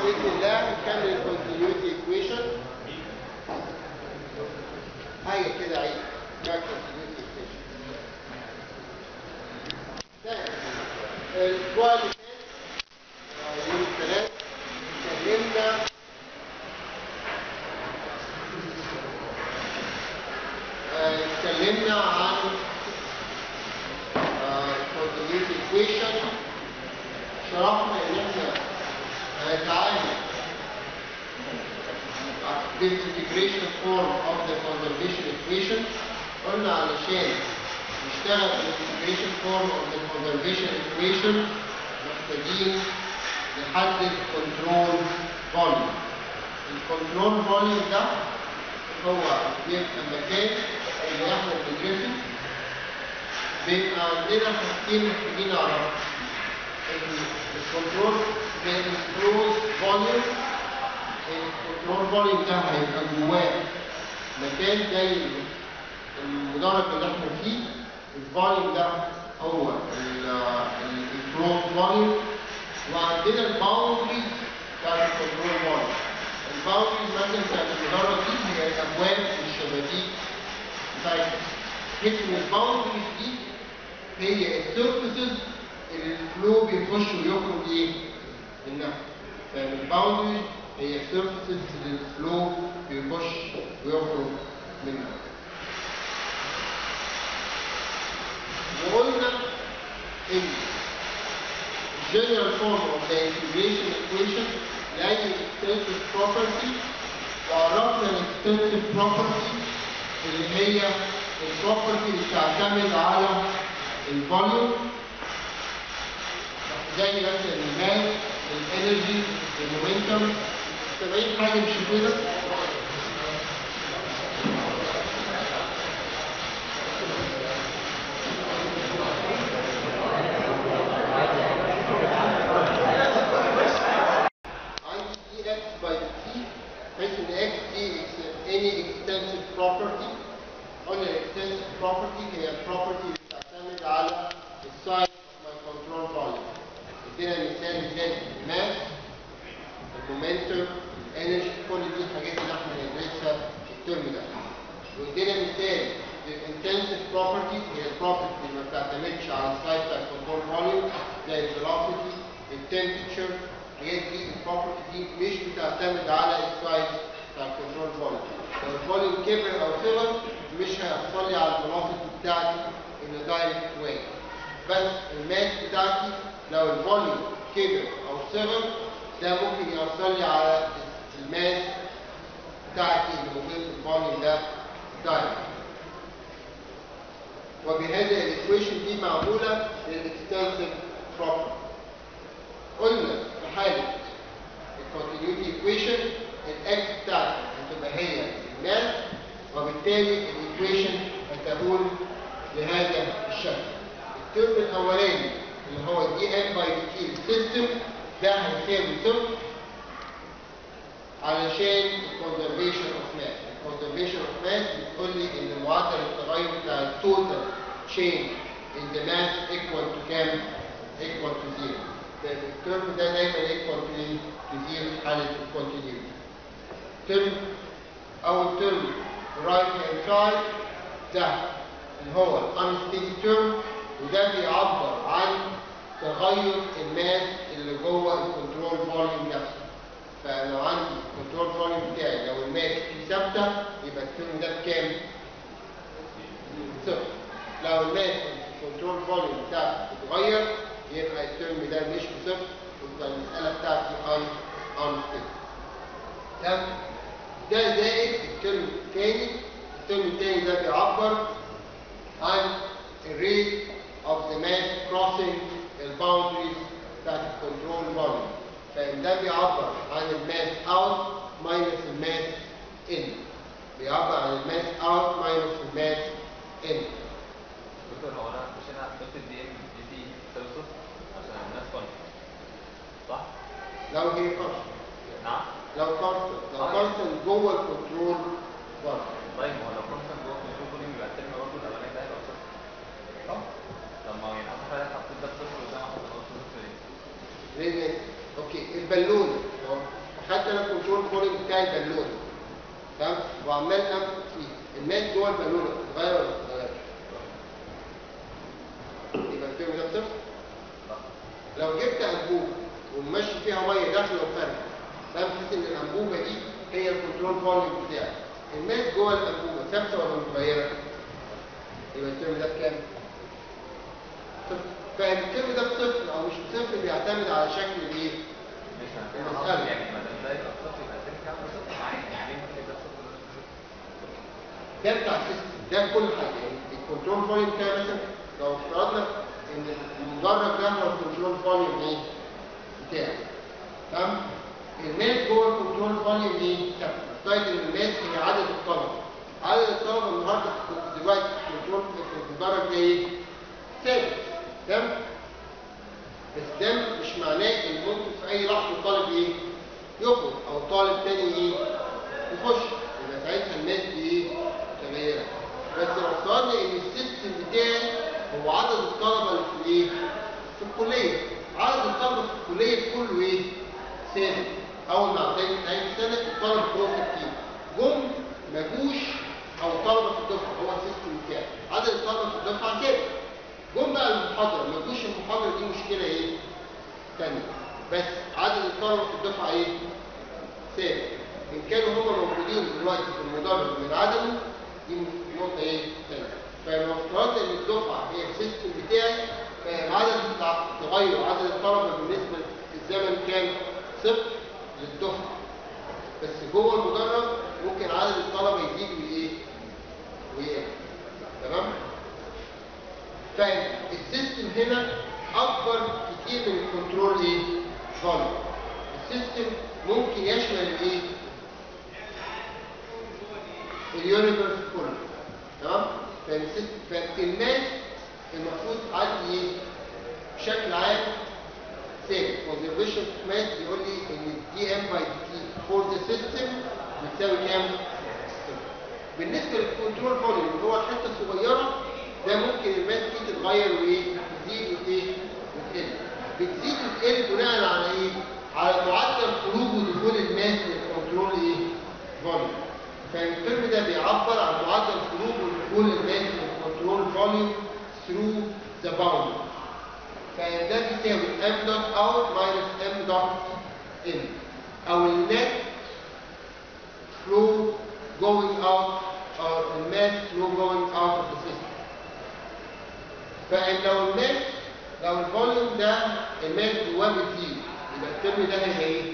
باذن الله نكمل الكونتينيوتي ايكويشن حاجه كده عيد اسمها continuity equation. طيب، الاسبوع اللي فات آه، يوم الثلاث اتكلمنا آه، اتكلمنا عن continuity equation شرحنا ان احنا هنتعامل with integration form of the conservation equation قلنا علشان نشتغل في integration form of the conservation equation محتاجين نحدد control volume الكنترول فوليوم ده هو بيبقى مكان اللي احنا بندرسه بيبقى عندنا حاجتين محتاجين نعرفها الكنترول بالكلوز فوليوم الكنترول فوليوم ده هيبقى جواه مكان زي المدرج اللي احنا فيه الفوليوم ده هو الكلوز فوليوم وعندنا الباوندريز بتاعت الكنترول فوليوم الباوندريز مثلا بتاعت المدرج دي هي الابواب والشبابيك بتاعتها حيث ان الباوندريز دي هي السيرفيسز اللي الفلو بيخش ويخرج ايه؟ منها فالباوندريز هي السيرفيسز اللي الفلو بيخش ويخرج منها وقلنا ان general form of the integration equation لأي extensive property وعرفنا ال extensive property اللي هي البروبرتي اللي بتعتمد على الفوليوم زي مثلا الماس الانرجي المومنتم سامعين حاجه مش كده عندي dx by dt حيث ان x دي is any extensive property قلنا الاكستنسيف property هي البروبرتي اللي بتعتمد على السايز of my control volume ادينا مثال ازاي الماس المومنتم الانرجي كل دي الحاجات اللي احنا هندرسها في الترم ده وادينا مثال الانتنسيف بروبرتي هي البروبرتي اللي ما بتعتمدش على السايز بتاع الكنترول فوليوم زي الفيلوسيتي التمبرتشر الحاجات دي البروبرتي دي مش بتعتمد على السايز بتاع الكنترول فوليوم لو الفوليوم كبر او صغر مش هيحصل لي على الفيلوسيتي بتاعتي in a direct way بس الماس بتاعتي لو الفوليوم كبر او صغر ده ممكن يأثر لي على الماس بتاعتي اللي موجود في الفوليوم ده دايركت وبهذا الايكويشن دي معموله للاكستنسيف بروبرتي قلنا في حاله الكونتينيوتي ايكويشن الاكس بتاعتي هتبقى هي الماس وبالتالي الايكويشن هتكون بهذا الشكل الترم الاولاني اللي هو دي ام باي دي تي سيستم ده هيساوي صفر علشان الكونزرفيشن اوف ماس الكونزرفيشن اوف ماس بتقول لي ان معدل التغير بتاع التوتال تشينج ان ذا ماس ايكوال تو كام؟ ايكوال تو زيرو الترم ده دايما ايكوال تو زيرو في حاله الكونتينيوتي ترم اول ترم رايت هاند سايد ده اللي هو unsteady term وده بيعبر عن تغير الماس اللي جوه الكنترول فوليوم نفسه فلو عندي الكنترول فوليوم بتاعي لو الماس فيه ثابته يبقى الترم ده بكام؟ صفر لو الماس الكنترول فوليوم بتاعتي بتتغير يبقى الترم ده مش بصفر يبقى المساله بتاعتي ان unsteady تمام ده زائد الترم الثاني الترم الثاني ده بيعبر عن الريت of the mass crossing the boundaries بتاعت الكنترول فوليوم فإن ده بيعبر عن الماس اوت ماينس الماس ان بيعبر عن الماس اوت ماينس الماس ان دكتور هو انا مش انا حطيت الدي ام دي تي تساوي صفر عشان الناس كونستنت صح؟ لو هي كونستنت نعم لو كونستنت لو كونستنت جوه الكنترول فوليوم طيب هو لو كونستنت جوه الكنترول فوليوم يبقى الترم برضه الاولاني ده هيبقى صفر صح؟ طب ما هو يعني اصلا حضرتك حطيت ده بصفر وده ما حطيتهوش بصفر ليه؟ لان اوكي البالونه اهو خدت انا الكنترول فوليوم بتاع البالونه تمام وعمال انفخ فيه الماس جوه البالونه اتغير ولا ما اتغيرش؟ يبقى الفيلم ده بصفر لو جبت انبوبه وماشي فيها ميه داخله وخارجه فاهم تحس ان الانبوبه دي هي الكنترول فوليوم بتاعك الماس جوه الانبوبه ثابته ولا متغيره؟ يبقى الترم ده بكام؟ صفر فالترم ده بصفر او مش بصفر بيعتمد على شكل الايه؟ مش هنعمل المسألة. يعني ما دام ده يبقى صفر يبقى التاني كام صفر يعني ممكن يبقى صفر ولا مش صفر ده بتاع السيستم ده كل حاجه يعني الكنترول فوليوم بتاعي مثلا لو افترضنا ان المدرج ده هو الكنترول فوليوم ايه؟ بتاعي تمام؟ الماس جوه الكنترول فوليوم ايه؟ ثابت نفترض ان الماس هي عدد الطلبه عدد الطلبه النهارده في- دلوقتي في الكنترول في المدرج ده ايه؟ ثابت تمام؟ بس ده مش معناه ان ممكن في اي لحظه طالب ايه؟ يخرج او طالب تاني ايه؟ يخش يبقى ساعتها الناس دي ايه؟ متغيره بس لو افترضنا ان السيستم بتاعي هو عدد الطلبه اللي في الايه؟ في الكليه عدد الطلبه في الكليه كله ايه؟ ثابت اول ما عديت نهايه السنه الطلبه كلهم ثابتين جم ما جوش او طلبه في الدفعه هو السيستم بتاعي عدد الطلبه في الدفعه ثابت جم بقى المحاضره ما جوش المحاضره دي مشكله ايه؟ تانية بس عدد الطلبه في الدفعه ايه؟ ثابت ان كانوا هم موجودين دلوقتي في المدرج من عدمه دي نقطه ايه؟ ثانيه فلو افترضنا ان الدفعه هي السيستم بتاعي فعدد تغير عدد الطلبه بالنسبه للزمن كام؟ صفر للدفعه بس جوه المدرج ممكن عدد الطلبه يزيد وايه؟ ويقل تمام؟ فالسيستم هنا اكبر كتير من الكنترول ايه؟ فوليوم السيستم ممكن يشمل الايه؟ اليونيفرس كله تمام؟ فالسيستم فالناس المفروض تعدي ايه؟ بشكل عام ثابت كونزرفيشن ماث بيقول لي ان دي ام باي دي تي فور ذا سيستم بتساوي كام؟ صفر. بالنسبه للكنترول فوليوم اللي هو الحته الصغيره ده ممكن الماس دي تتغير وايه؟ تزيد وايه؟ وتقل. بتزيد وتقل بناء على ايه؟ على معدل خروج ودخول الماس من الكنترول ايه؟ فوليوم. فالترم ده بيعبر عن معدل خروج ودخول الماس من الكنترول فوليوم through the boundary. فده بيساوي m dot out minus m dot in او النت flow going out or the mass flow going out of the system فإن لو الماس لو الفوليوم ده الماس جواه بتزيد يبقى الترم ده هيبقى ايه؟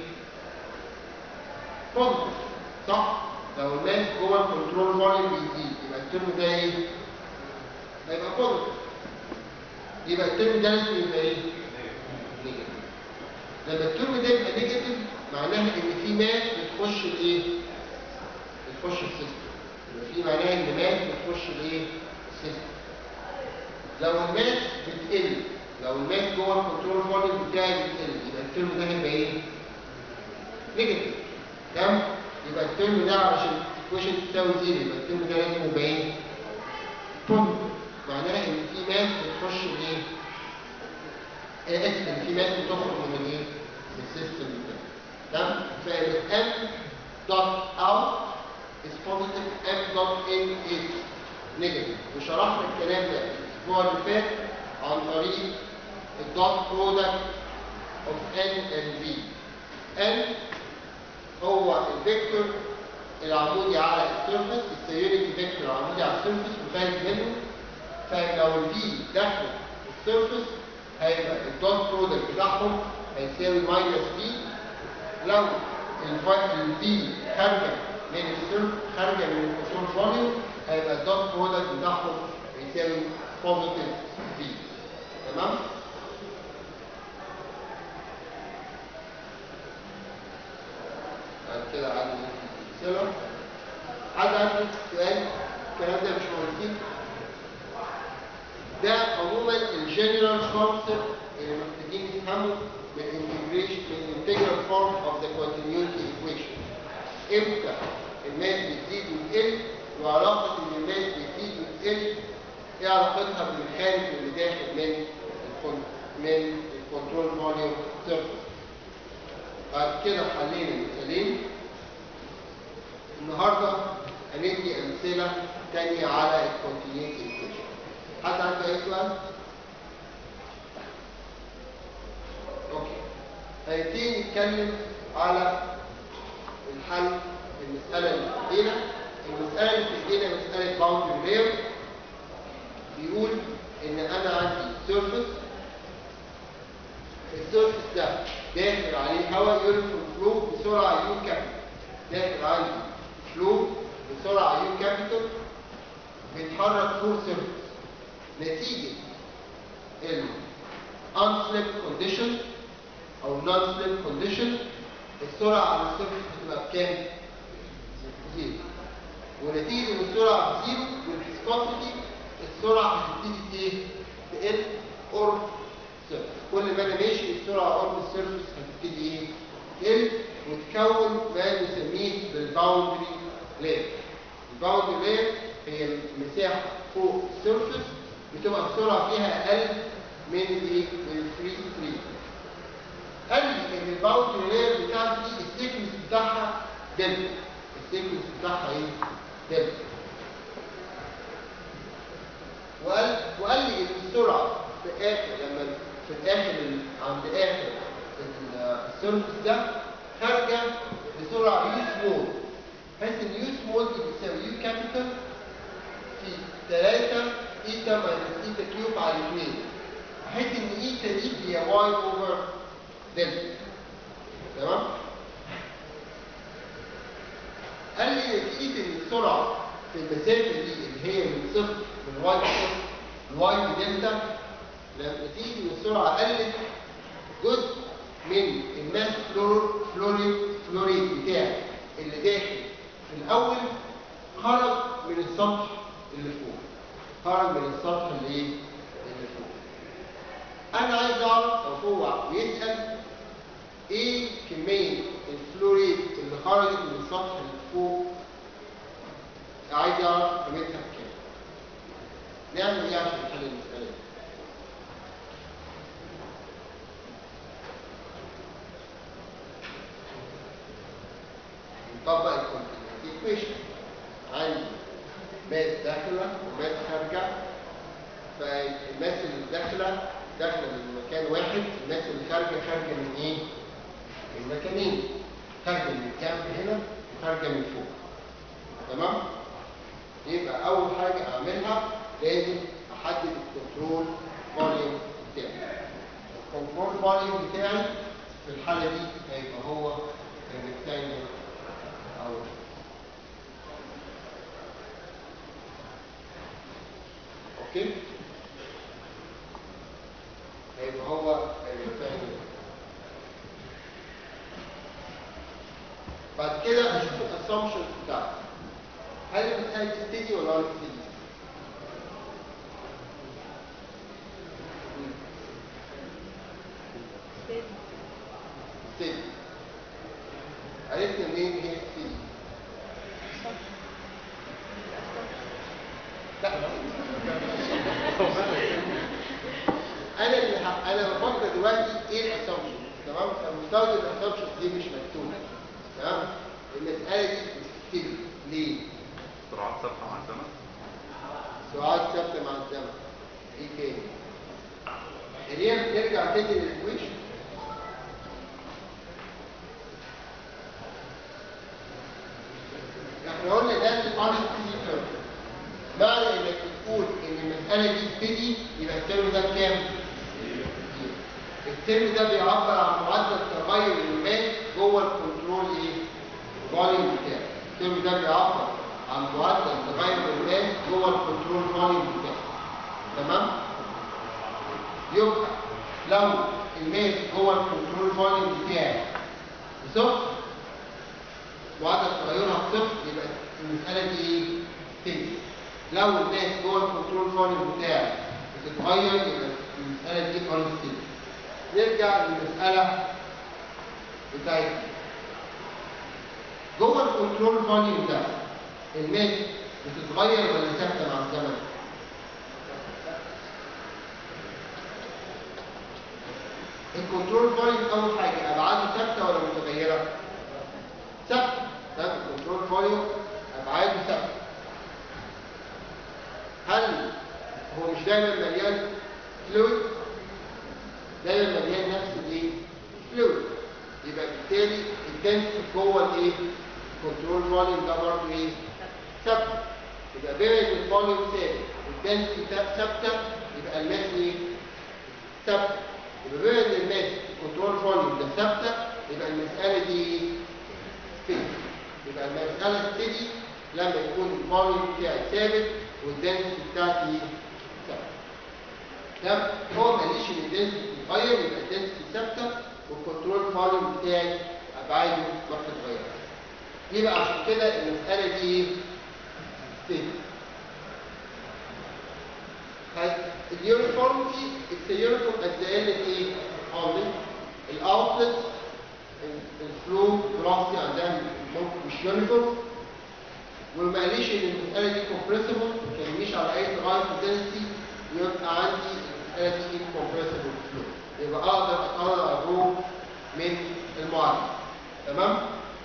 بوزيتيف صح؟ لو الماس جوه الكنترول فوليوم بيزيد يبقى الترم ده ايه؟ هيبقى بوزيتيف يبقى الترم ده لازم يبقى ايه؟ نيجاتيف لما الترم ده يبقى نيجاتيف معناها ان في ماس بتخش الايه؟ بتخش السيستم يبقى في معناها ان ماس بتخش الايه؟ السيستم لو الماس بتقل لو الماس جوه الكنترول فوليوم بتاعي بتقل يبقى الترم ده هيبقى ايه؟ نيجاتيف تمام؟ يبقى الترم ده عشان الايكويشن تساوي زيرو يبقى الترم ده لازم يبقى ايه؟ بوزيتيف معناها ان في ماس بتخش الايه؟ آه، اسف ان في ماس بتخرج من الايه؟ من السيستم ده تمام؟ فال m dot out is positive m dot in is negative وشرحنا الكلام ده الاسبوع اللي فات عن طريق الدوت برودكت of n and v n هو الفيكتور العمودي على السيرفس السيونيتي فيكتور العمودي على السيرفس وخارج منه فلو الفي داخل السيرفس هيبقى الدوت برودكت بتاعهم هيساوي ماينس في لو الفي خارجه من السيرف خارجه من الكنترول فوليوم هيبقى الدوت برودكت بتاعهم هيساوي بوزيتيف في تمام؟ بعد كده عندي السلم عندي عندي سؤال الكلام ده مش مهندسين ده عموما الجنرال كونسبت اللي محتاجين نفهمه من الانتجريشن من الانتجرال فورم اوف ذا كونتينيوتي ايكويشن امتى الماس بتزيد وتقل وعلاقه ان الماس بتزيد وتقل ايه علاقتها بالميكانيك اللي داخل من الكون من الكنترول فوليوم سيرفيس بعد كده حلينا مثالين النهارده هندي امثله تانية على الكونتينيوتي ايكويشن حد عنده اي سؤال؟ اوكي هنبتدي نتكلم على الحل المساله اللي في ايدينا المساله اللي في ايدينا مساله باوندري لاير بيقول ان انا عندي سيرفيس السيرفيس ده داخل عليه هواء يدخل فلو بسرعه يو كابيتال داخل عندي فلو بسرعه يو كابيتال بيتحرك فور سيرفيس نتيجه ال unslip condition او non slip condition السرعه على السيرفيس بتبقى بكام؟ زيرو ونتيجه ان السرعه بزيرو والفيسكوسيتي السرعه هتبتدي ايه؟ تقل قرب السيرفيس كل ما انا ماشي السرعه قرب السيرفيس هتبتدي ايه؟ تقل وتكون ما نسميه بالباوندري لاير الباوندري لاير هي المساحه فوق السيرفيس بتبقى السرعه فيها اقل من الايه؟ من الفري فري قال لي ان الباوندري لاير بتاعتي السيكنس بتاعها دلتا السيكنس بتاعها ايه؟ دلتا وقال وقال لي ان السرعه في اخر لما في الاخر ال- عند اخر ال- السيرفس ده خارجه بسرعه يو سمول بحيث ان يو سمول دي بتساوي يو كابيتال في 3 ايتا ماينس ايتا كيوب على 2 بحيث ان ايتا دي هي واي اوفر دلتا تمام؟ قال لي نتيجه ان السرعه في المسافه دي اللي هي من صفر من واي لصفر لواي بدلتا لما نتيجه ان السرعه قلت جزء من الماس فلور فلوريد فلوريد بتاعي اللي داخل في الاول خرج من السطح اللي فوق خرج من السطح اللي ايه؟ اللي فوق انا عايز اعرف لو هو بيسال ايه كميه الفلوريد اللي خرجت من السطح اللي فوق عايز اعرف قيمتها بكام نعمل ايه عشان نحل المساله دي نطبق الكونتينيوتي ايكويشن عندي ماس داخله وماس خارجه فالماس اللي داخله داخله من مكان واحد الماس اللي خارجه خارجه من ايه؟ من مكانين خارجه من الجنب هنا وخارجه من فوق تمام؟ يبقى اول حاجه اعملها لازم احدد الكنترول فوليوم بتاعي الكنترول فوليوم بتاعي في الحاله دي هيبقى هو الريكتانجل او اوكي هيبقى هو الريكتانجل بعد كده اشوف الاسامبشنز بتاعتي هل المسألة دي ستيدي ولا نون ستيدي؟ ستيدي عرفت منين هي ستيدي؟ لا انا اللي ح... انا بفكر دلوقتي ايه الاسامبشن تمام فمستوى الاسامبشن دي مش مكتوبه تمام المساله دي بتستدي ليه؟ سرعات ثابته مع الزمن سؤال ثابته مع الزمن ايه تاني خلينا نرجع تاني للايكويشن احنا قلنا ده الان ستيدي كيرف معنى انك تقول ان المساله دي ستيدي يبقى الترم ده بكام؟ الترم ده بيعبر عن معدل تغير الماس جوه الكنترول ايه؟ فوليوم بتاعه الترم ده بيعبر عن معدل تغير الماس جوه الكنترول فوليوم بتاعه تمام؟ يبقى لو الماس جوه الكنترول فوليوم بتاعي بصفر معدل تغيرها بصفر يبقى المسألة دي ايه؟ ستيدي لو الماس جوه الكنترول فوليوم بتاعي بتتغير يبقى المسألة دي unstable نرجع للمسألة بتاعتنا جوه الكنترول فوليوم ده الماس بتتغير ولا ثابته مع الزمن؟ الكنترول فوليوم اول حاجه ابعاده ثابته ولا متغيره؟ ثابته ثابت كنترول فوليوم ابعاده ثابته هل هو مش دايما مليان فلويد دايما مليان نفس الايه فلويد يبقى بالتالي الدنسيتي جوه الايه كنترول فوليوم ده برضه ايه ثابت يبقى بما ان الفوليوم ثابت والدنسيتي ثابته يبقى الماس ايه ثابته يبقى بما ان الماس كنترول فوليوم ده ثابته يبقى المساله دي ستيدي يبقى المساله ستيدي لما يكون الفوليوم بتاعي ثابت والدنسيتي بتاعتي ثابته تمام هو ماليش ان الدنسيتي تتغير يبقى الدنسيتي ثابته والكنترول فوليوم بتاعي ابعاده ما بتتغيرش يبقى عشان كده المساله دي ستيدي اليونيفورمتي it's a uniform at the end ايه only الاوتلت الفلو فيلوسيتي عندها ممكن مش يونيفورم وما قاليش ان المساله دي كومبريسبل ما كلمنيش على اي تغير في الدنسيتي يبقى عندي المساله دي كومبريسبل فلو يبقى اقدر اقدر اجروب من المعادله تمام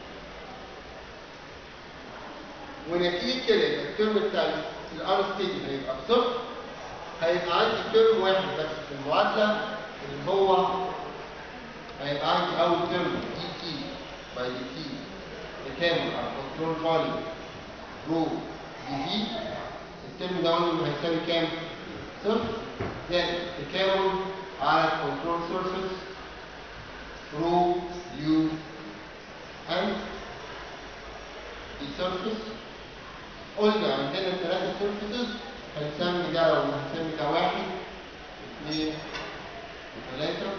ونتيجه كده يبقى الترم بتاع الار ستيدي هيبقى بصفر هيبقى عندي ترم واحد بس في المعادله اللي هو هيبقى عندي اول ترم دي تي باي دي تي تكامل على كنترول فوليوم رو دي في الترم ده عمره هيساوي كام؟ صفر زائد تكامل على كنترول سيرفيس رو يو ان دي سيرفيس قلنا عندنا ثلاثة سيرفيسز هنسمي ده لو هنسمي ده واحد اثنين ثلاثة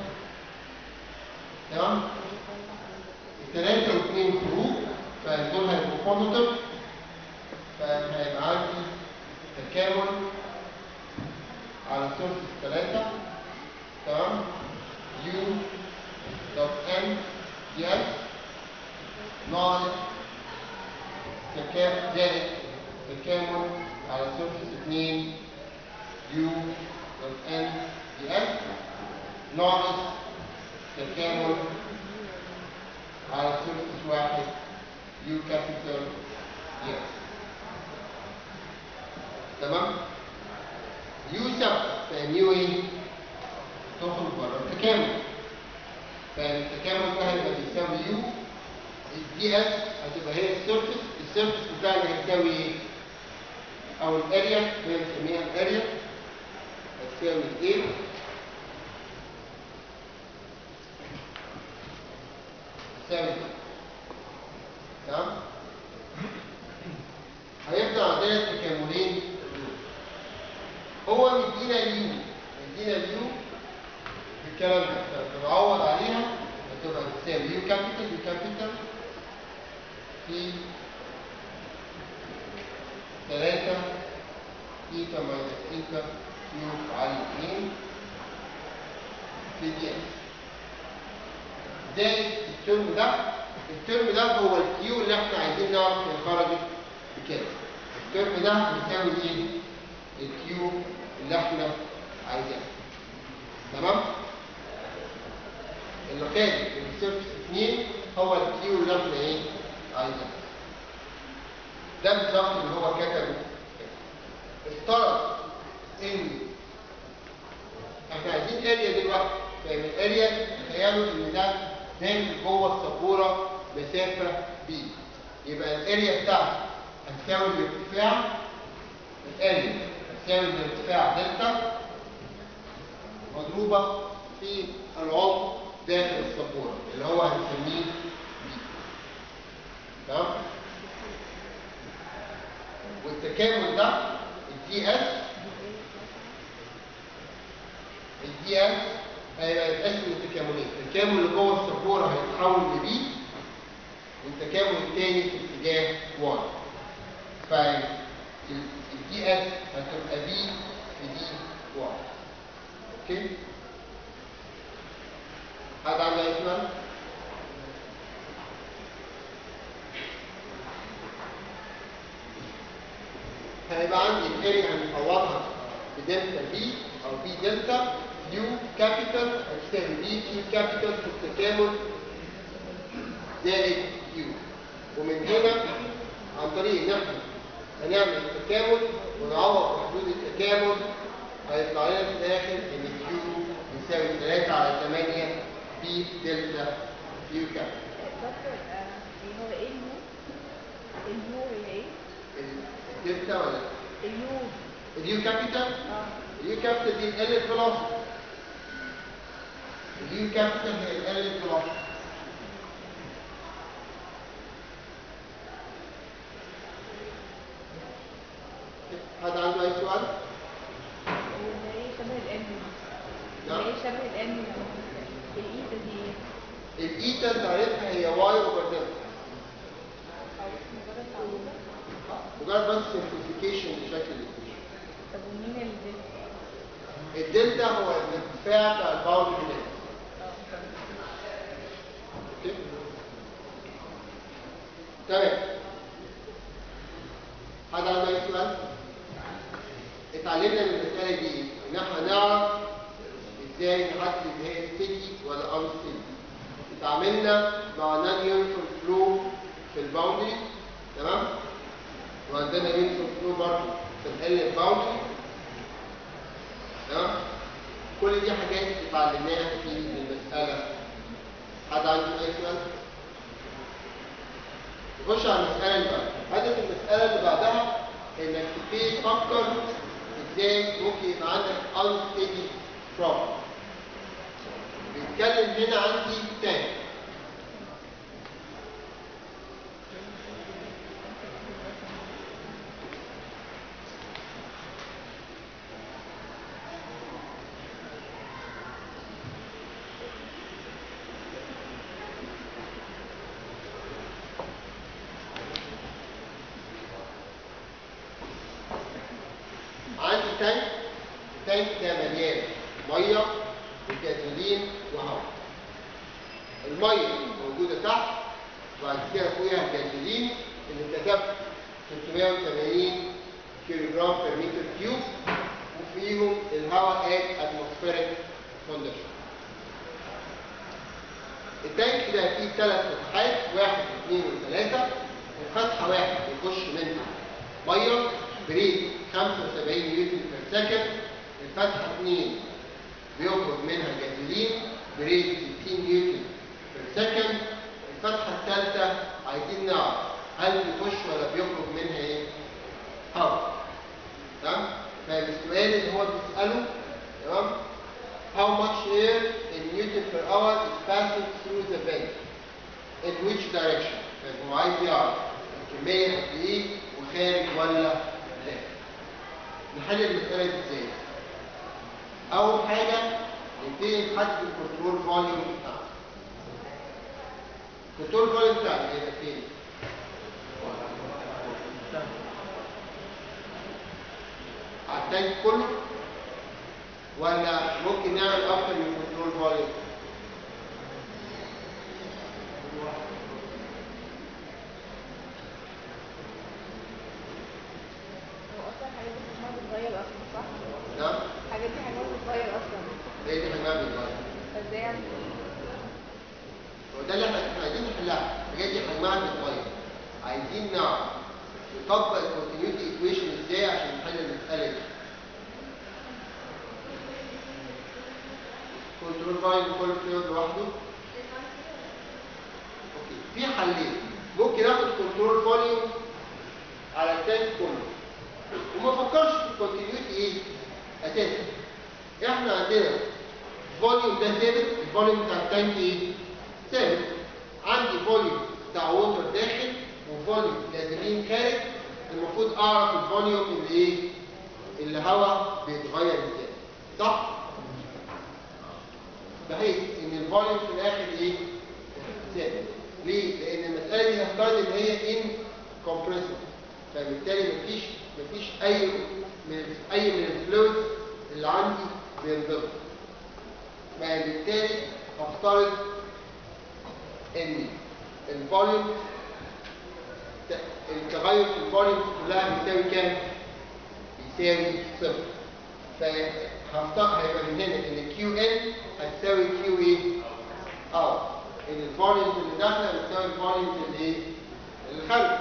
تمام؟ الثلاثة واثنين فروق فدول هيبقوا بوزيتيف فهيبقى عندي تكامل على سيرفيس ثلاثة تمام؟ يو دوت ان دي اس ناقص تكامل زائد تكامل على سيرفيس 2 يو دوت ان دي اس ناقص تكامل على سيرفيس واحد يو كابيتال دي اس تمام يو ثابته فان يو ايه تخرج بره التكامل فالتكامل ده هيبقى بيساوي يو الدي اس هتبقى هي السيرفيس السيرفيس بتاعنا هيساوي ايه او الاريا اللي بنسميها الاريا هتساوي ايه تساوي تمام هيفضل عندنا تكاملين هو مدينا اليو مدينا اليو بالكلام ده فبعوض عليها هتبقى تساوي يو كابيتال يو كابيتال في ثلاثة إيتا ماينس إيتا كيوب على اثنين في دي اس زائد الترم ده الترم ده هو الكيو اللي احنا عايزين نعرف هي خرجت بكام الترم ده بيساوي ايه؟ الكيو اللي احنا عايزينها تمام؟ اللي خارج من سيرفس 2 هو الكيو اللي احنا ايه؟ عايزينها ده بالظبط اللي هو كتبه افترض ان احنا عايزين اريا دلوقتي فمن الاريا تخيلوا ان ده داخل جوه السبوره مسافه بي يبقى الاريا بتاعتي هتساوي الارتفاع الاريا هتساوي الارتفاع دلتا مضروبه في العمق داخل السبوره اللي هو هنسميه بي تمام والتكامل ده الدي اس الدي اس هيبقى يتقسم لتكاملين التكامل اللي جوه السبوره هيتحول لبي والتكامل الثاني في اتجاه واي فالدي اس هتبقى بي في دي واي اوكي حد عنده اي سؤال؟ هيبقى عندي الاريا هنعوضها بدلتا بي او بي دلتا يو كابيتال هتساوي بي كيو كابيتال في التكامل زائد كيو ومن هنا عن طريق ان احنا هنعمل التكامل ونعوض في حدود التكامل هيطلع لنا في الاخر ان كيو يساوي 3 على 8 بي دلتا كيو كابيتال دكتور آه، ايه هو ايه اليو؟ اليو هي ايه؟ الدلتا ولا اليو اليو كابيتال اه اليو كابيتال دي ال الفلوسفي اليو كابيتال هي ال الفلوسفي حد عنده اي سؤال؟ وده ايه شبه الام نعم. ده ايه شبه الام الايتا دي ايه؟ الايتا تعرفها هي واي اوفر دلتا او مجرد تعويضة مجرد بس سمبليفيكيشن لشكل الايكويشن طب ومين الدلتا؟ الدلتا هو الارتفاع بتاع الباوندري لينث اه تمام. اوكي تمام حد عنده اي سؤال؟ اتعلمنا من المسألة دي ان احنا نعرف ازاي نحدد هي ستيكي ولا ان ستيكي اتعاملنا مع نون يونيفورم فلو في الباوندري تمام؟ وعندنا يونيفورم فلو برضه في ال الباوندري تمام؟ كل دي حاجات اتعلمناها في المسألة حد عنده اي سؤال؟ نخش على المسألة اللي بعدها هدف المسألة اللي بعدها انك تبتدي تفكر ازاي ممكن يبقى عندك unsteady problem بيتكلم هنا عندي تانك عندي تانك التانك ده مليان ميه وجازولين وهواء الميه موجوده تحت وبعد كده فوقيها الجازولين اللي كتبت 380 كيلو جرام بير متر كيوب وفيهم الهواء ات اتموسفيريك كونديشن التانك ده فيه ثلاث فتحات واحد واثنين وثلاثة وفتحة واحد بيخش منها مية بريد 75 نيوتن بير سكند الفتحة اثنين بيخرج منها جازولين بريد 60 نيوتن بير سكند الفتحة الثالثة عايزين نعرف هل بيخش ولا بيخرج منها ايه؟ هواء تمام؟ فالسؤال اللي هو بيسأله تمام؟ How much air in Newton per hour is passing through the vent? In which direction? فهو عايز يعرف الكمية قد إيه وخارج ولا داخل. نحل المسألة دي إزاي؟ أول حاجة نبتدي نحدد الكنترول فوليوم بتاعنا. الكنترول فوليوم بتاعنا هيبقى فين؟ على التانك كله ولا ممكن نعمل اكتر من كنترول فوليوم هو اصلا الحاجات دي حجمها بتتغير اصلا صح؟ نعم الحاجات دي حجمها بتتغير اصلا هي دي حجمها بتتغير فازاي يعني؟ وده اللي احنا احنا عايزين نحلها الحاجات دي حجمها بتتغير عايزين نعرف نطبق الكونتينيوتي ايكويشن ازاي عشان نحل المساله دي كنترول فاين كل فلويد لوحده اوكي في حلين ممكن اخد كنترول فوليوم على التانك كله وما افكرش في الكونتينيوتي ايه اساسا احنا عندنا الفوليوم ده ثابت الفوليوم بتاع التانك ايه ثابت عندي فوليوم بتاع ووتر داخل وفوليوم جازولين خارج المفروض اعرف الفوليوم اللي ايه اللي هواء بيتغير ازاي صح بحيث ان الفوليوم في الاخر ايه ثابت ليه لان المساله دي هفترض ان هي ان كومبريسور فبالتالي مفيش مفيش اي من اي من الفلويد اللي عندي بينضغط فبالتالي هفترض ان الفوليوم التغير في الفوليوم كلها بيساوي كام؟ بيساوي صفر فهفترض هيبقى من هنا ان كيو ان هتساوي كيو ايه؟ اه ان الفوليوم اللي داخله بتساوي الفوليوم الايه؟ الخارج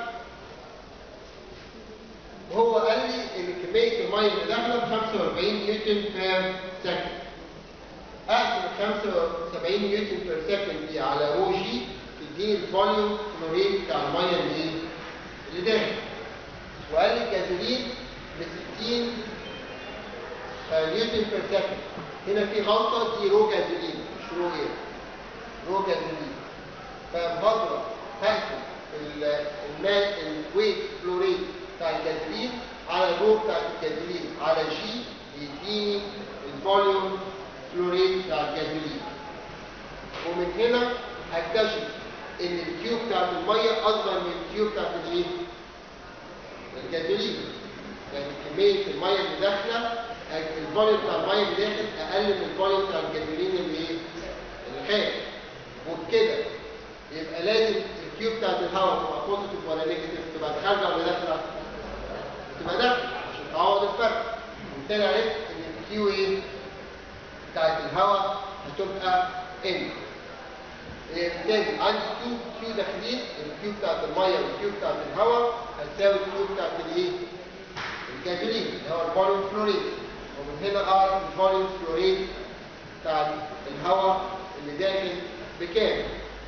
وهو قال لي ان كميه الميه اللي داخله ب 45 نيوتن بير سكند اقسم 75 نيوتن بير سكند دي على او جي تديني الفوليوم فلوريد بتاع الميه اللي ايه؟ اللي داخل وقال لي الجاذولين ب 60 آه، نيوتن بير سكند هنا في غلطه دي رو جاذولين مش رو ايه رو جاذولين فبضرب هقسم ال- الماء الويت فلوريد بتاع الجاذولين على الرو بتاع الجاذولين على جي يديني الفوليوم فلوريد بتاع الجاذولين ومن هنا هكتشف ان الكيو بتاعت الميه اصغر من الكيو بتاعت الايه؟ الجاذولين يعني كميه الميه اللي داخله الفوليوم بتاع الميه اللي داخل اقل من الفوليوم بتاع الجاذولين اللي ايه؟ اللي خارج وبكده يبقى لازم الكيو بتاعت الهواء تبقى بوزيتيف ولا نيجاتيف تبقى خارجه ولا داخله؟ تبقى داخله عشان تعوض الفرق وبالتالي عرفت ان الكيو ايه؟ بتاعت الهواء هتبقى ان تاني عندي كيو كيو داخلين الكيو بتاعت الميه والكيو بتاعت الهواء هتساوي الكيو بتاعت الايه؟ الجاذولين اللي هو الفوليوم فلوريد ومن هنا اعرف الفوليوم فلوريد بتاع الهواء اللي داخل بكام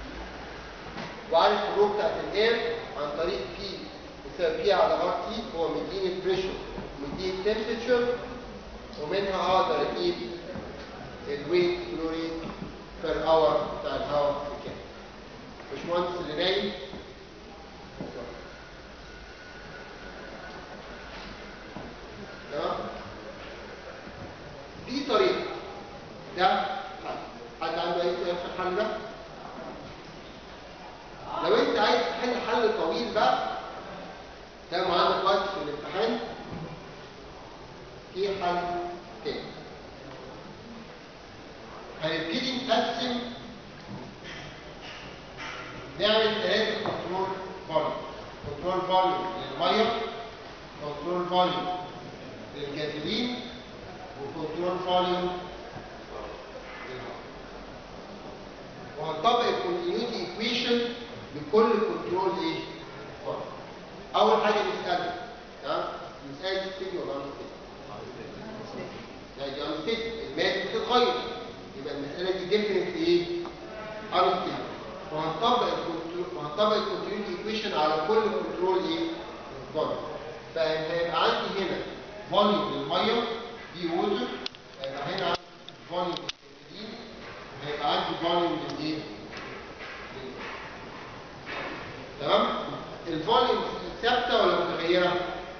وعارف الرو بتاعت الاير عن طريق بي يساوي بي على ار تي هو مديني البريشر مديني التمبريتشر ومنها اقدر اجيب الويت فلوريد بير اور بتاع الهواء بكام باشمهندس اللي نايم تمام دي طريقه ده حل حد عنده اي سؤال في الحل ده لو انت عايز تحل حل طويل بقى ده معانا وقت في الامتحان في حل تاني هنبتدي نقسم نعمل ثلاثة كنترول فوليوم كنترول فوليوم للمية كنترول فوليوم للجاذبين وكنترول فوليوم للهواء وهنطبق الكونتينيوتي ايكويشن لكل كنترول ايه؟ فوليوم اول حاجه نسالها تمام نسال ستيدي ولا انستيدي لا دي انستيدي الماس بتتغير يبقى المساله دي ديفرنت ايه؟ انستيدي وهنطبق الكنترول وهنطبق الكونتينيوتي ايكويشن على كل كنترول ايه؟ فوليوم فهيبقى عندي هنا فوليوم للميه دي ووتر هيبقى هنا عندي فوليوم للجليد هيبقى عندي فوليوم للايه؟ لل- تمام؟ الفوليوم ثابته ولا متغيره؟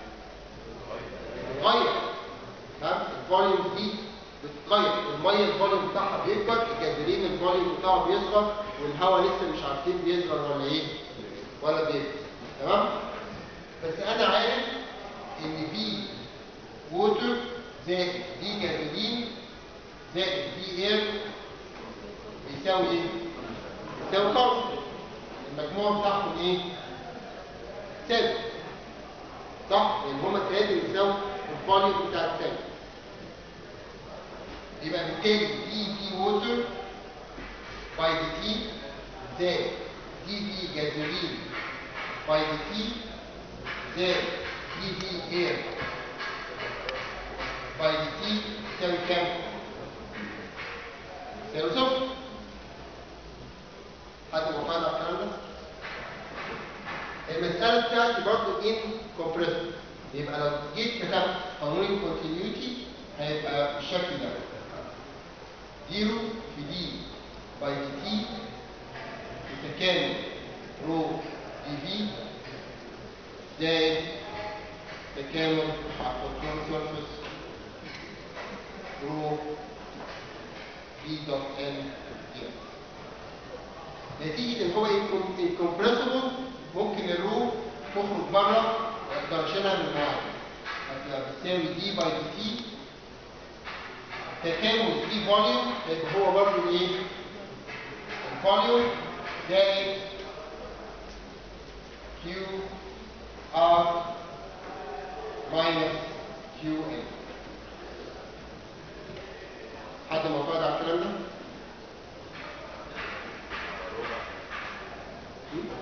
بتتغير تمام؟ الفوليوم دي بتتغير الميه الفوليوم بتاعها بيكبر الجاذبين الفوليوم بتاعه بيصغر والهواء لسه مش عارفين بيصغر ولا ايه؟ ولا بيكبر تمام؟ بس انا عارف ان في ووتر زائد في جاذبين زائد في اير بيساوي ايه؟ بيساوي كونستنت المجموع بتاعهم ايه؟ ثابت صح؟ لان هما الثلاثه بيساووا الفوليوم بتاع الثابت يبقى بالتالي دي في ووتر باي دي تي زائد دي في جاذبين باي دي تي زائد دي في اير باي دي تي تساوي كام؟ تساوي صفر حد مقتنع بالكلام ده؟ المسألة بتاعتي برضه ان كومبريسور يبقى لو جيت كتبت قانون الكونتينيوتي هيبقى بالشكل ده زيرو في دي باي دي تي تتكامل رو دي في زائد تكامل على الكنترول سيرفيس رو دي دوت ان دي نتيجة ان هو انكمبريسبل ممكن الرو تخرج بره ما اقدرش اشيلها من المعادلة هتبقى بتساوي دي باي دي تي تكامل دي فوليوم يبقى هو برضه ايه؟ الفوليوم زائد كيو ار ماينس كيو ان حد معترض على الكلام ده؟ ربع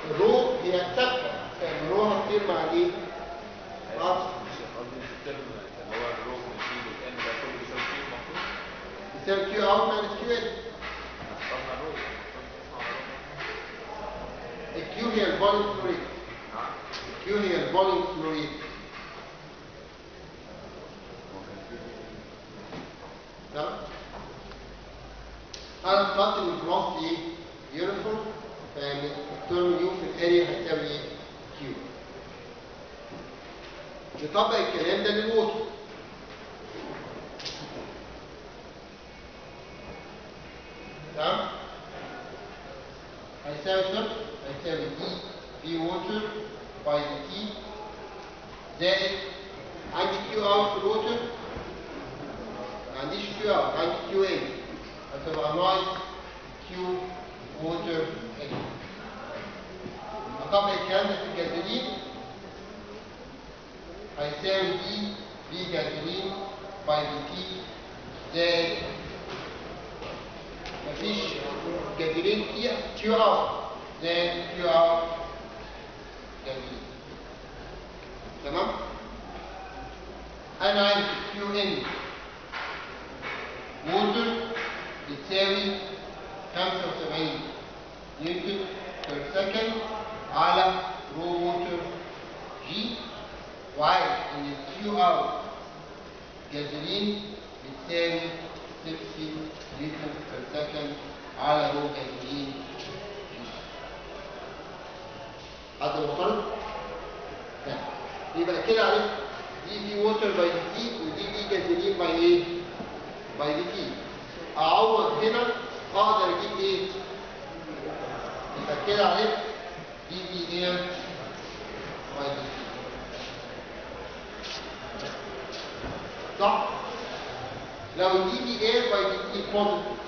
الرو هي ثابته الرو هتطير مع الايه؟ مع مش قصدي الترم اللي هو الرو والجي والان ده كله بيساوي كيو المفروض يساوي كيو اوت ماينس كيو ان اخترنا الرو الكيو هي الفوليوم فلو ريت نعم الكيو هي الفوليوم فلو ريت تمام انا اخترت ان الفلوس ايه؟ يونيفورم فيعني الترم يو في الاريا هتساوي ايه؟ كيو نطبق الكلام ده للووتر تمام هيساوي صفر هيساوي دي في ووتر باي دي تي زائد عندي كيو اوت في الووتر ما عنديش كيو اوت عندي كيو ان هتبقى ناقص كيو ووتر ان اطبق الكلام ده في الجاذبين هيساوي دي في جاذبين باي دي تي زائد مفيش جاذبين كي كيو اوت زائد كيو اوت جاذبين تمام انا عندي كيو ان ووتر بتساوي 75 نيوتن بير سكند على رو ووتر جي وعارف ان الكيو اوت جاذبين بتساوي 60 نيوتن بير سكند على رو جاذبين جي حد معترض؟ لا يبقى كده عرفت دي في ووتر باي دي تي ودي في جاذبين باي ايه؟ باي دي تي اعوض هنا اقدر اجيب ايه؟ يبقى كده عرفت دي في اير باي دي تي صح؟ لو دي في اير باي دي تي بوزيتيف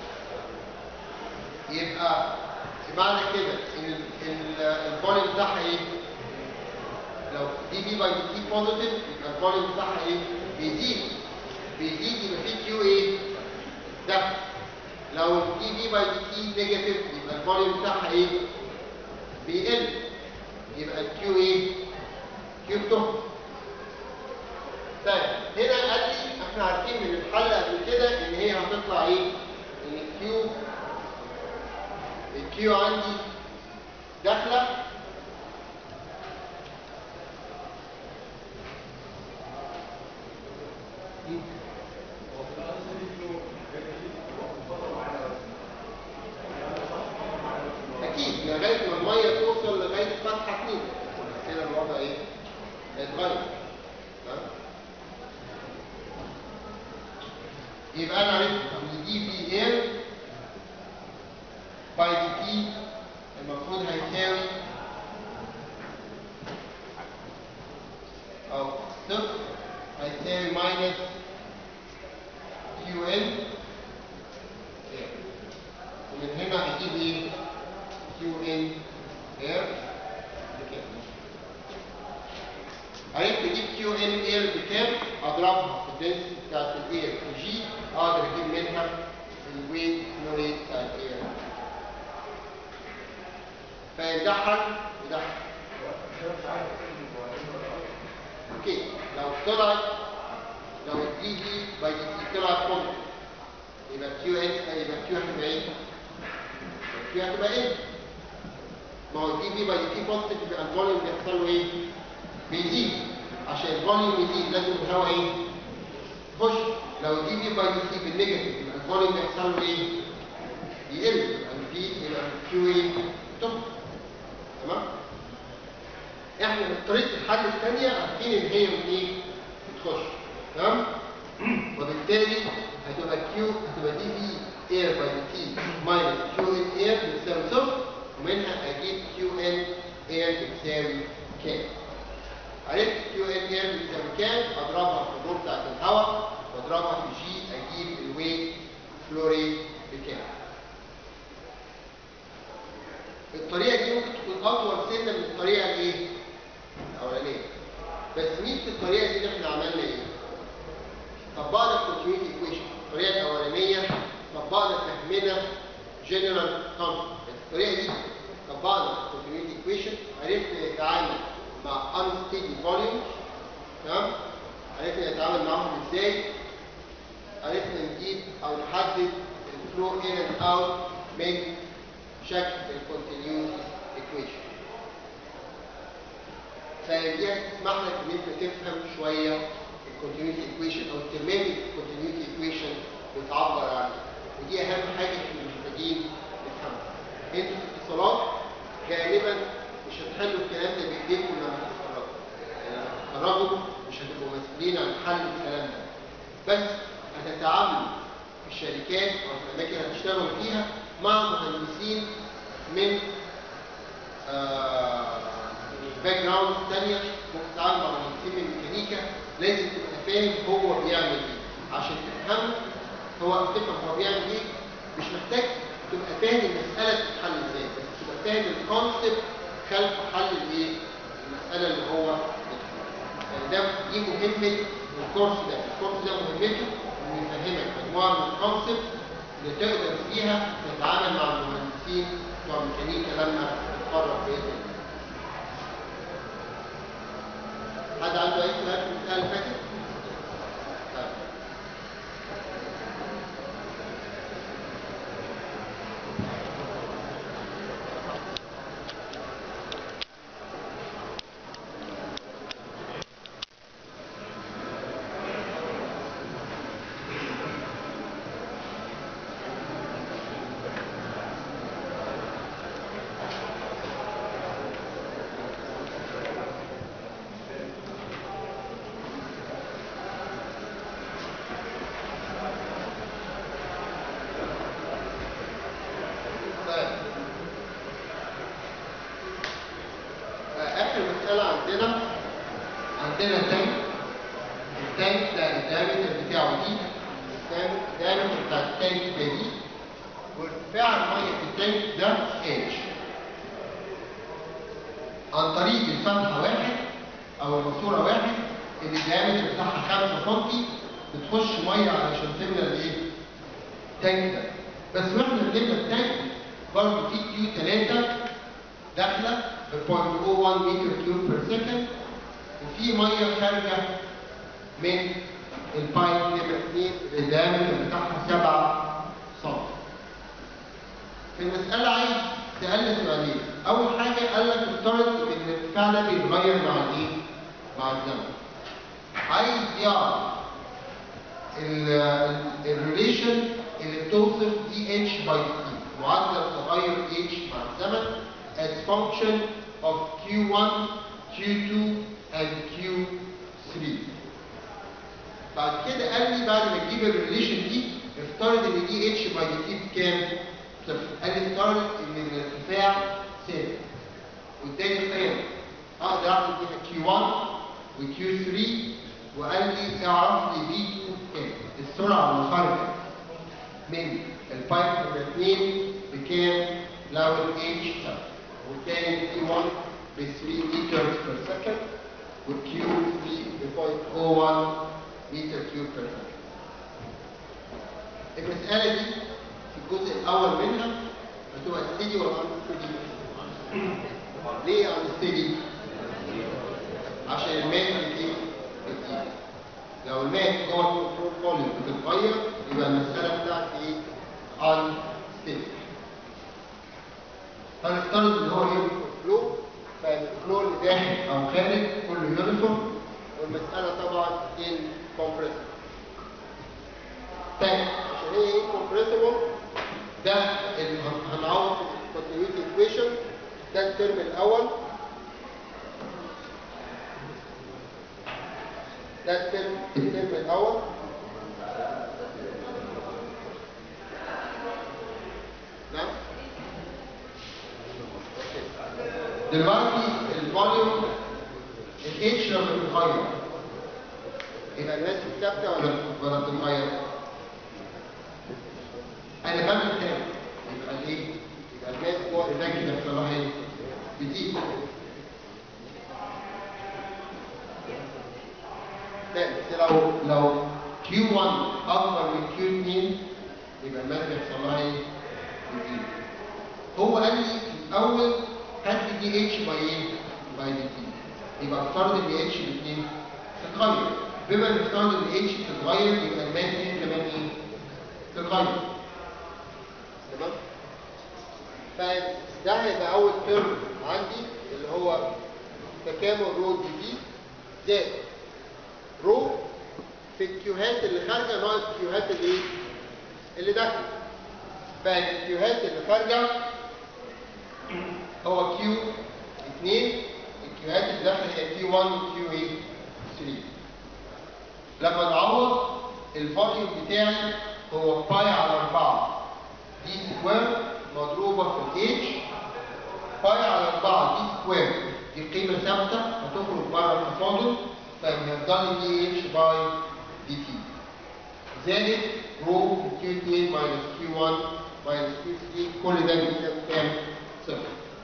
يبقى معنى كده ان ال- ال- الفوليوم بتاعها ايه؟ لو دي في باي دي تي بوزيتيف يبقى الفوليوم بتاعها ايه؟ بيزيد بيزيد يبقى في كيو ايه؟ ده لو دي في باي دي تي نيجاتيف يبقى الفوليوم بتاعها ايه؟ بيقل يبقى الكيو ايه؟ كيو بتهبط طيب هنا قال لي احنا عارفين من الحل قبل كده ان هي هتطلع ايه؟ ان الكيو الكيو عندي داخله اكيد لغايه ما الميه توصل لغايه فتحه 2 كده الوضع ايه؟ هيتغير تمام؟ يبقى انا عرفت ان دي في اير باي دي تي المفروض هيساوي او صفر هيساوي ماينس كيو ان ومن هنا هجيب ايه؟ كيو ان اير بكام؟ عرفت اجيب كيو ان اير بكام؟ اضربها في الدنسيتي بتاعت الاير في جي اقدر اجيب منها الويت فلو ريت بتاع الاير فاهم ده حل وده حل اوكي لو طلعت لو الدي دي باي دي تي طلعت بوزيتيف يبقى كيو ان يبقى كيو هتبقى ايه؟ كيو هتبقى ايه؟ ما هو الدي بي باي دي تي بوزيتيف يبقى الفوليوم بيحصل له ايه؟ بيزيد عشان الفوليوم يزيد لازم الهواء ايه؟ يخش لو الدي بي باي دي تي بالنيجاتيف يبقى الفوليوم بيحصل له ايه؟ يقل يبقى الفي يبقى الكيو ايه؟ تهبط تمام؟ احنا طريقه الحل الثانيه عارفين ان هي من ايه؟ بتخش تمام؟ وبالتالي هتبقى كيو هتبقى دي في اير باي دي تي ماينس كيو ان اير بتساوي صفر ومنها اجيب كيو ان اير بتساوي كام؟ عرفت كيو ان اير بتساوي كام؟ اضربها في الرو بتاعت الهواء واضربها في جي اجيب الويت فلوري بكام؟ الطريقه دي ممكن تكون اطول سنه من الطريقه الايه؟ الاولانيه بس ميزه الطريقه دي ان احنا عملنا ايه؟ طبقنا الكونتينيوتي ايكويشن الطريقه الاولانيه طبقنا فهمنا جنرال كونسبت الطريقه دي طبقنا الكونتينيوتي ايكويشن عرفنا نتعامل مع unsteady volumes تمام عرفنا نتعامل معاهم ازاي عرفنا نجيب او نحدد الفلو ان اند اوت من شكل الكونتينيوتي ايكويشن فدي هتسمح لك ان انت تفهم شويه الكونتينيوتي ايكويشن او الترمام الكونتينيوتي ايكويشن بتعبر عنها ودي اهم حاجه احنا محتاجين نفهمها انتوا في الاتصالات غالبا مش هتحلوا الكلام ده بايديكم لما تتخرجوا يعني لما تتخرجوا مش هتبقوا مسؤولين عن حل الكلام ده بس هتتعاملوا في الشركات او في الاماكن اللي هتشتغلوا فيها مع مهندسين من باك جراوند ثانيه ممكن تتعامل مع مهندسين من ميكانيكا لازم تبقى فاهم هو بيعمل ايه عشان تفهمه هو تفهم هو بيعمل ايه مش محتاج تبقى فاهم المساله بتتحل ازاي بس تبقى فاهم الكونسبت خلف حل الايه المساله اللي هو بيحلها. يعني ده دي مهمه الكورس ده الكورس ده مهمته انه يفهمك مجموعه من الكونسبت اللي تقدر فيها تتعامل مع المهندسين بتوع الميكانيكا لما تتخرج باذن الله حد عنده اي سؤال في المساله اللي فاتت؟ طيب. طيب. آخر مسألة عندنا عندنا تانك التانك ده الدايمتر بتاعه دي الدايمتر بتاع التانك ده دي وارتفاع المية في التانك ده اتش عن طريق الفتحة واحد أو الماسورة واحد اللي الدايمتر بتاعها 5 سم بتخش مية علشان تملى الإيه؟ التانك ده بس واحنا بنبنى التانك برضه في كيو 3 داخله ب 0.01 متر كيوب بير سكند وفي ميه خارجه من البايب نمره 2 الدايمتر بتاعها 7 سم. في المساله عايز سالنا سؤالين اول حاجه قال لك افترض ان الارتفاع ده بيتغير مع الايه؟ مع الزمن. عايز يعرف الريليشن اللي بتوصف دي اتش باي تي معدل تغير اتش مع الزمن as function of Q1, Q2 and Q3 بعد كده قال لي بعد ما تجيب الريليشن دي افترض ان دي اتش باي تي بكام؟ صفر قال لي افترض ان الارتفاع ثابت واداني قيم اقدر اعمل بيها Q1 و Q3 وقال لي اعرف لي V2 كام السرعه الخارجه من البايب نمرة 2 بكام لو ال H ثابت والتاني T1 ب 3 meters per second والQ 3 ب 0.01 meter cube per second المسألة دي في الجزء الأول منها هتبقى steady ولا unsteady؟ ليه unsteady؟ عشان الماء بتزيد بتزيد لو الماء جوه الكنترول فوليوم بتتغير يبقى المسألة بتاعتي ايه؟ unsteady هنفترض ان هو يونيفورم فلو فالفلو اللي داخل او خارج كله يونيفورم والمسألة طبعا incompressible تاني عشان هي incompressible ده اللي هن- هنعوض في الكونتينيوتي ايكويشن ده الترم الاول ده الترم الترم الاول نعم دلوقتي الفوليوم الاتش لما بتتغير يبقى الناس ثابته ولا ولا بتتغير؟ انا بعمل تاني يبقى الايه؟ يبقى الناس جوه التانك ده بيحصل لها ايه؟ بتزيد تاني بس لو لو Q1 اكبر من Q2 يبقى الماده بيحصل لها ايه؟ بتزيد هو قال لي الاول هات لي دي اتش باي ايه؟ باي دي تي يبقى افترض ان اتش الاثنين تتغير بما ان افترض ان اتش تتغير يبقى الماس دي كمان ايه؟ تتغير تمام؟ فده هيبقى اول ترم عندي اللي هو تكامل رو دي دي زائد رو في الكيوهات اللي خارجه ناقص الكيوهات اللي ايه؟ اللي داخله فالكيوهات اللي خارجه هو كيو 2 الكيوهات اللي داخله هي كيو 1 وكيو ايه 3 لما نعوض الفوليوم بتاعي هو باي على 4 دي سكوير مضروبه في الاتش باي على 4 دي سكوير دي قيمه ثابته هتخرج بره التفاضل فهيفضل لي دي اتش باي دي تي زائد رو كيو 2 ماينس كيو 1 ماينس كيو 3 كل ده بيساوي كام؟ صفر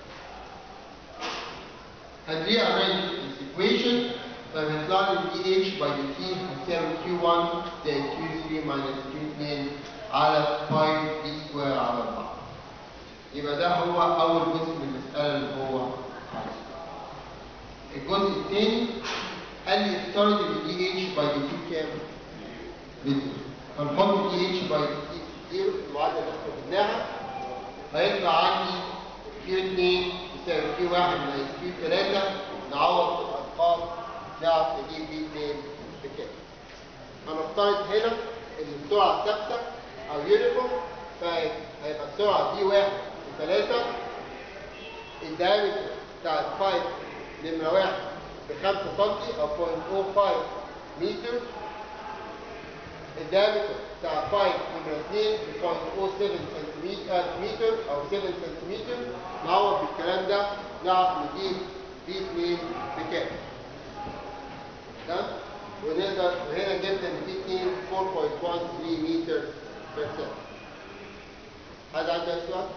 هنري ارينج الايكويشن فهيطلع لي دي اتش باي دي تي هتساوي كيو 1 زائد كيو 3 ماينس كيو 2 على باي دي سكوير على 4 يبقى ده هو اول جزء من المساله اللي هو عايزه الجزء الثاني قال لي افترض ان دي اتش باي دي تي كام؟ بزيرو هنحط دي اتش باي دي تي زيرو في المعادله اللي احنا جبناها هيطلع عندي كيو 2 يساوي كيو 1 ناقص كيو 3 نعوض في الارقام نعرف نجيب دي 2 بكام هنفترض هنا ان السرعه ثابته او يونيفورم فهيبقى السرعه دي 1 و 3 الدايمتر بتاع البايب نمره 1 ب 5 سم او 0.05 متر الدايمتر بتاع البايب نمرة 2 ب 0.07 سنتيمتر متر او 7 سنتيمتر نعوض بالكلام ده نعرف نجيب دي 2 بكام تمام ونقدر وهنا جبنا ان دي 2 4.13 متر بير سكند حد عنده أي سؤال؟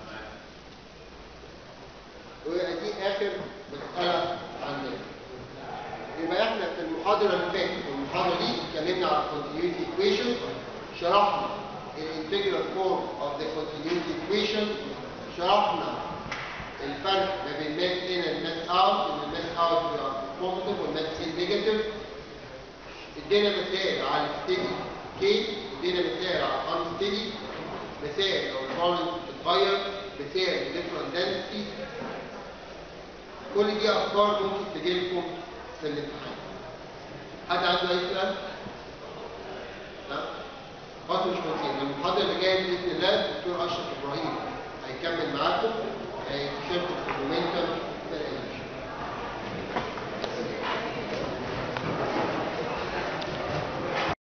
ويبقى دي اخر مسألة عندنا يبقى احنا في المحاضرة اللي فاتت المحاضرة دي اتكلمنا على continuity equation شرحنا الانتجرال فورم of the continuity equation شرحنا الفرق ما بين ماس ان والماس اوت ان الماس اوت بيبقى بوزيتيف والماس ان نيجاتيف ادينا مسائل على الستيدي كيس ادينا مسائل على الانستيدي مسائل لو الفوليوم اتغير مسائل different density كل دي افكار ممكن تجي لكم في الامتحان حد عنده اي سؤال؟ لا؟ خلاص مش مشكلة المحاضرة اللي جاية بإذن الله الدكتور أشرف